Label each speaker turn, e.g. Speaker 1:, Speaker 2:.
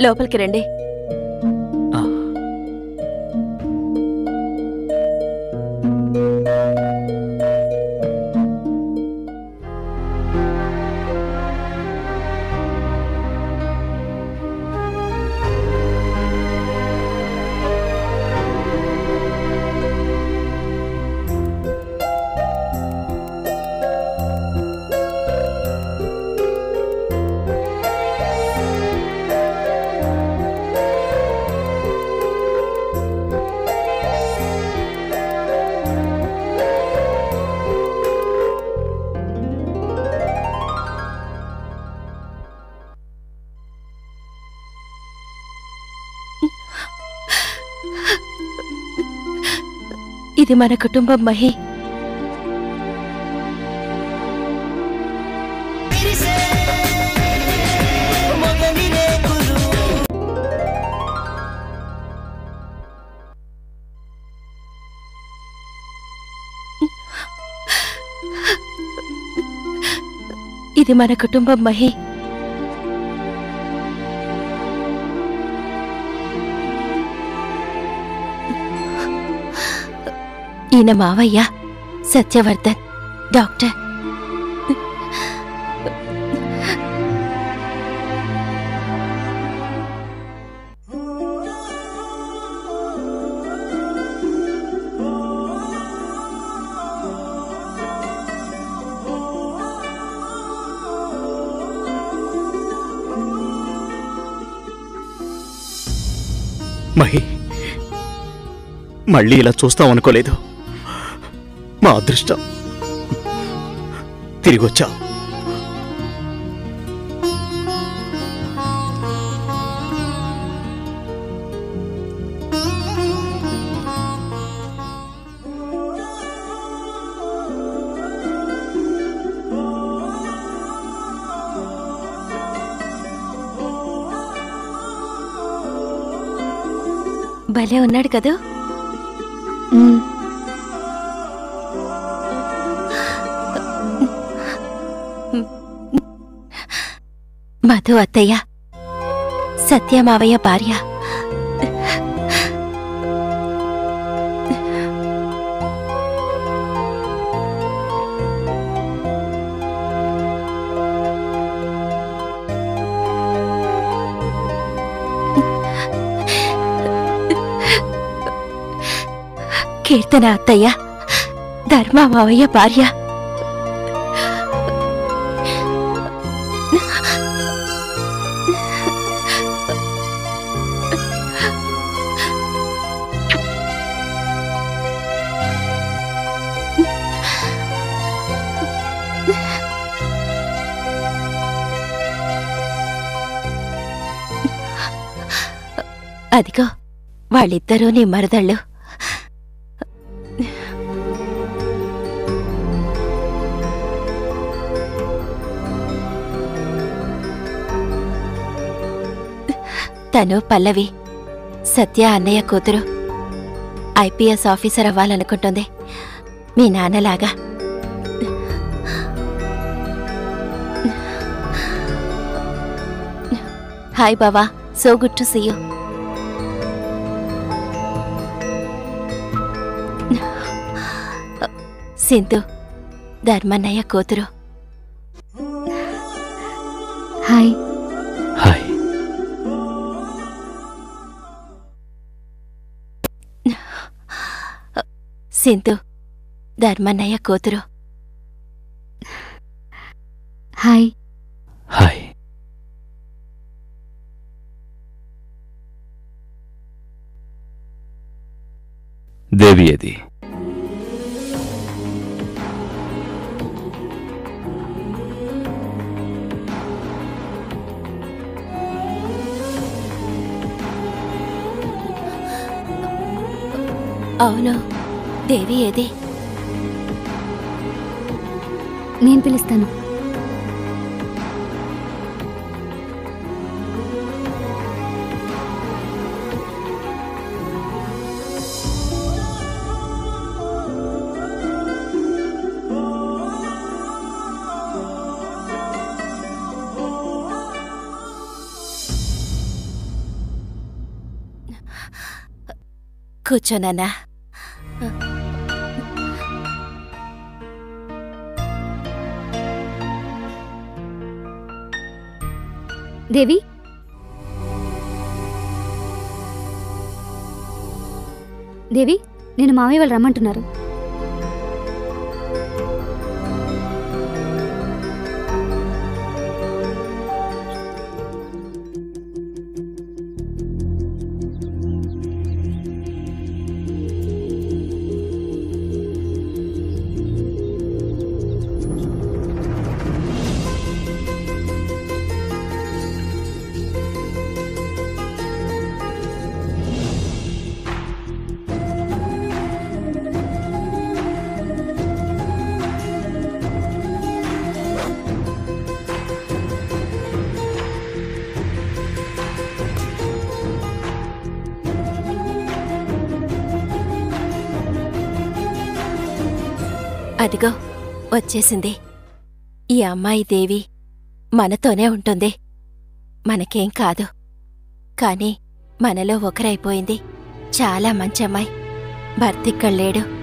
Speaker 1: లోపలికి రండి ఇది మన కుటుంబం మహి ఇది మన కుటుంబం మహి ఈయన మావయ్య సత్యవర్ధన్ డాక్టర్
Speaker 2: మహి మళ్ళీ ఇలా చూస్తాం అనుకోలేదు మా అదృష్టం తిరిగి వచ్చావు
Speaker 1: భలే ఉన్నాడు కదూ మధు అత్తయ్య సత్య మావయ్య భార్య కీర్తన అత్తయ్య ధర్మ మావయ్య భార్య అదిగో వాళ్ళిద్దరూ నీ మరదళ్ళు తను పల్లవి సత్య అన్నయ్య కూతురు ఐపీఎస్ ఆఫీసర్ అవ్వాలనుకుంటుంది మీ నాన్నలాగా హాయ్ బావా so good to see you Sindhu ధర్మన్నయ్య కూతురు
Speaker 3: హాయ్
Speaker 2: హాయ్
Speaker 1: సింధు ధర్మన్నయ్య కూతురు
Speaker 3: హాయ్
Speaker 2: హాయ్ దేవి అది
Speaker 1: అవును దేవి ఏది
Speaker 3: నేను పిలుస్తాను
Speaker 1: కూర్చోనన్నా
Speaker 3: దేవి దేవి నేను మామయ్య వాళ్ళు రమ్మంటున్నారు
Speaker 1: అదిగో వచ్చేసింది ఈ అమ్మాయి దేవి మనతోనే ఉంటుంది మనకేం కాదు కాని మనలో ఒకరైపోయింది చాలా మంచి అమ్మాయి భర్తిక్కడు లేడు